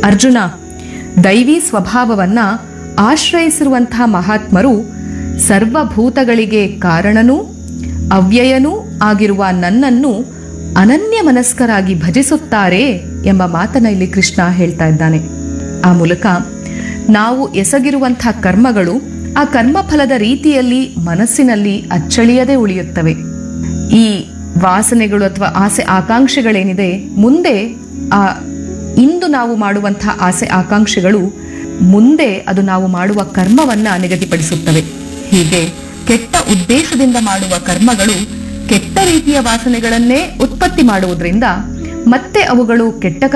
ಅರ್ಜುನ ದೈವಿ ಸ್ವಭಾವವನ್ನ ಆಶ್ರಯಿಸಿರುವಂತಹ ಮಹಾತ್ಮರು ಸರ್ವಭೂತಗಳಿಗೆ ಕಾರಣನೂ ಅವ್ಯಯನೂ ಆಗಿರುವ ನನ್ನನ್ನು ಅನನ್ಯ ಮನಸ್ಕರಾಗಿ ಭಜಿಸುತ್ತಾರೆ ಎಂಬ ಮಾತನ್ನ ಇಲ್ಲಿ ಕೃಷ್ಣ ಹೇಳ್ತಾ ಇದ್ದಾನೆ ಆ ಮೂಲಕ ನಾವು ಎಸಗಿರುವಂತಹ ಕರ್ಮಗಳು ಆ ಕರ್ಮಫಲದ ರೀತಿಯಲ್ಲಿ ಮನಸ್ಸಿನಲ್ಲಿ ಅಚ್ಚಳಿಯದೆ ಉಳಿಯುತ್ತವೆ ಈ ವಾಸನೆಗಳು ಅಥವಾ ಆಸೆ ಆಕಾಂಕ್ಷೆಗಳೇನಿದೆ ಮುಂದೆ ಆ ಇಂದು ನಾವು ಮಾಡುವಂತಹ ಆಸೆ ಆಕಾಂಕ್ಷೆಗಳು ಮುಂದೆ ಅದು ನಾವು ಮಾಡುವ ಕರ್ಮವನ್ನ ನಿಗದಿಪಡಿಸುತ್ತವೆ ಹೀಗೆ ಕೆಟ್ಟ ಉದ್ದೇಶದಿಂದ ಮಾಡುವ ಕರ್ಮಗಳು ಕೆಟ್ಟ ರೀತಿಯ ವಾಸನೆಗಳನ್ನೇ ಉತ್ಪತ್ತಿ ಮಾಡುವುದರಿಂದ ಮತ್ತೆ ಅವುಗಳು ಕೆಟ್ಟ